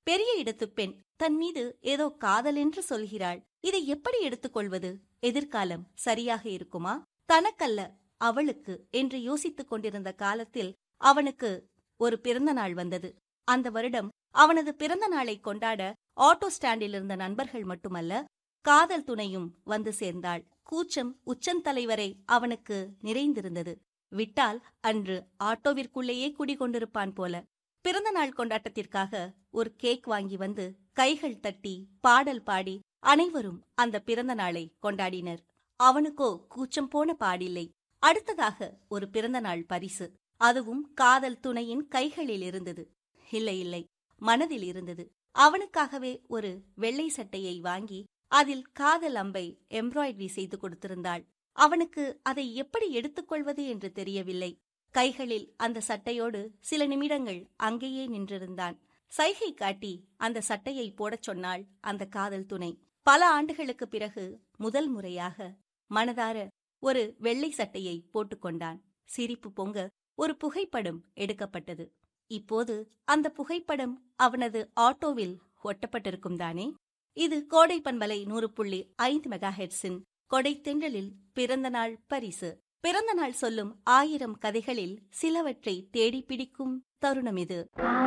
பெரிய இடத்து பெண் தன் மீது ஏதோ காதல் என்று சொல்கிறாள் இதை எப்படி எடுத்துக்கொள்வது எதிர்காலம் சரியாக இருக்குமா தனக்கல்ல அவளுக்கு என்று யோசித்துக் கொண்டிருந்த காலத்தில் அவனுக்கு ஒரு பிறந்த நாள் வந்தது அந்த வருடம் அவனது பிறந்த நாளை கொண்டாட ஆட்டோ ஸ்டாண்டில் இருந்த நண்பர்கள் மட்டுமல்ல காதல் துணையும் வந்து சேர்ந்தாள் கூச்சம் உச்சந்தலைவரை அவனுக்கு நிறைந்திருந்தது விட்டால் அன்று ஆட்டோவிற்குள்ளேயே குடிகொண்டிருப்பான் போல பிறந்த நாள் கொண்டாட்டத்திற்காக ஒரு கேக் வாங்கி வந்து கைகள் தட்டி பாடல் பாடி அனைவரும் அந்த பிறந்த நாளை கொண்டாடினர் அவனுக்கோ கூச்சம் போன பாடில்லை அடுத்ததாக ஒரு பிறந்த நாள் பரிசு அதுவும் காதல் துணையின் கைகளில் இருந்தது இல்லை இல்லை மனதில் இருந்தது அவனுக்காகவே ஒரு வெள்ளை சட்டையை வாங்கி அதில் காதல் அம்பை எம்ப்ராய்டரி செய்து கொடுத்திருந்தாள் அவனுக்கு அதை எப்படி எடுத்துக்கொள்வது என்று தெரியவில்லை கைகளில் அந்த சட்டையோடு சில நிமிடங்கள் அங்கேயே நின்றிருந்தான் சைகை காட்டி அந்த சட்டையை போடச் சொன்னாள் அந்த காதல் துணை பல ஆண்டுகளுக்கு பிறகு முதல் முறையாக மனதார ஒரு வெள்ளை சட்டையை போட்டுக்கொண்டான் சிரிப்பு பொங்க ஒரு புகைப்படம் எடுக்கப்பட்டது இப்போது அந்த புகைப்படம் அவனது ஆட்டோவில் ஒட்டப்பட்டிருக்கும் தானே இது கோடை பண்பலை நூறு புள்ளி ஐந்து மெகா ஹெட்ஸின் கொடை தென்றலில் பிறந்த நாள் பரிசு பிறந்த நாள் சொல்லும் ஆயிரம் கதைகளில் சிலவற்றை தேடி பிடிக்கும் தருணம் இது